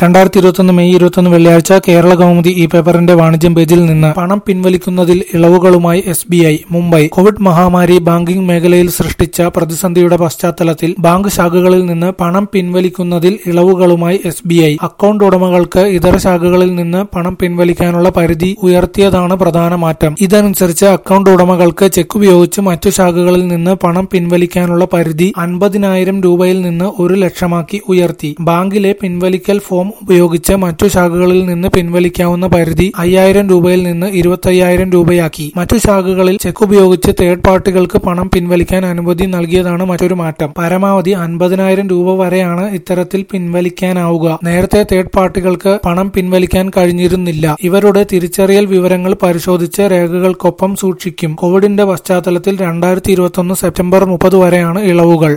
രണ്ടായിരത്തി ഇരുപത്തൊന്ന് മെയ് ഇരുപത്തൊന്ന് വെള്ളിയാഴ്ച കേരള കൗമുദി ഈ പേപ്പറിന്റെ വാണിജ്യം പേജിൽ നിന്ന് പണം പിൻവലിക്കുന്നതിൽ ഇളവുകളുമായി S B I Mumbai covid മഹാമാരി ബാങ്കിംഗ് മേഖലയിൽ സൃഷ്ടിച്ച പ്രതിസന്ധിയുടെ പശ്ചാത്തലത്തിൽ ബാങ്ക് ശാഖകളിൽ നിന്ന് പണം പിൻവലിക്കുന്നതിൽ ഇളവുകളുമായി എസ് ബി ഐ അക്കൗണ്ട് ഉടമകൾക്ക് ഇതര ശാഖകളിൽ നിന്ന് പണം പിൻവലിക്കാനുള്ള പരിധി ഉയർത്തിയതാണ് പ്രധാന മാറ്റം ഇതനുസരിച്ച് അക്കൗണ്ട് ഉടമകൾക്ക് ചെക്ക് ഉപയോഗിച്ച് മറ്റു ശാഖകളിൽ നിന്ന് പണം പിൻവലിക്കാനുള്ള പരിധി അൻപതിനായിരം രൂപയിൽ നിന്ന് ഒരു ലക്ഷമാക്കി ഉയർത്തി ബാങ്കിലെ പിൻവലിക്കൽ ഫോം ഉപയോഗിച്ച് മറ്റു ശാഖകളിൽ നിന്ന് പിൻവലിക്കാവുന്ന പരിധി അയ്യായിരം രൂപയിൽ നിന്ന് ഇരുപത്തയ്യായിരം രൂപയാക്കി മറ്റു ശാഖകളിൽ ചെക്ക് ഉപയോഗിച്ച് തേർഡ് പാർട്ടികൾക്ക് പണം പിൻവലിക്കാൻ അനുമതി നൽകിയതാണ് മറ്റൊരു മാറ്റം പരമാവധി അൻപതിനായിരം രൂപ വരെയാണ് ഇത്തരത്തിൽ പിൻവലിക്കാനാവുക നേരത്തെ തേർഡ് പാർട്ടികൾക്ക് പണം പിൻവലിക്കാൻ കഴിഞ്ഞിരുന്നില്ല ഇവരുടെ തിരിച്ചറിയൽ വിവരങ്ങൾ പരിശോധിച്ച് രേഖകൾക്കൊപ്പം സൂക്ഷിക്കും കോവിഡിന്റെ പശ്ചാത്തലത്തിൽ രണ്ടായിരത്തി ഇരുപത്തൊന്ന് സെപ്റ്റംബർ മുപ്പത് വരെയാണ് ഇളവുകൾ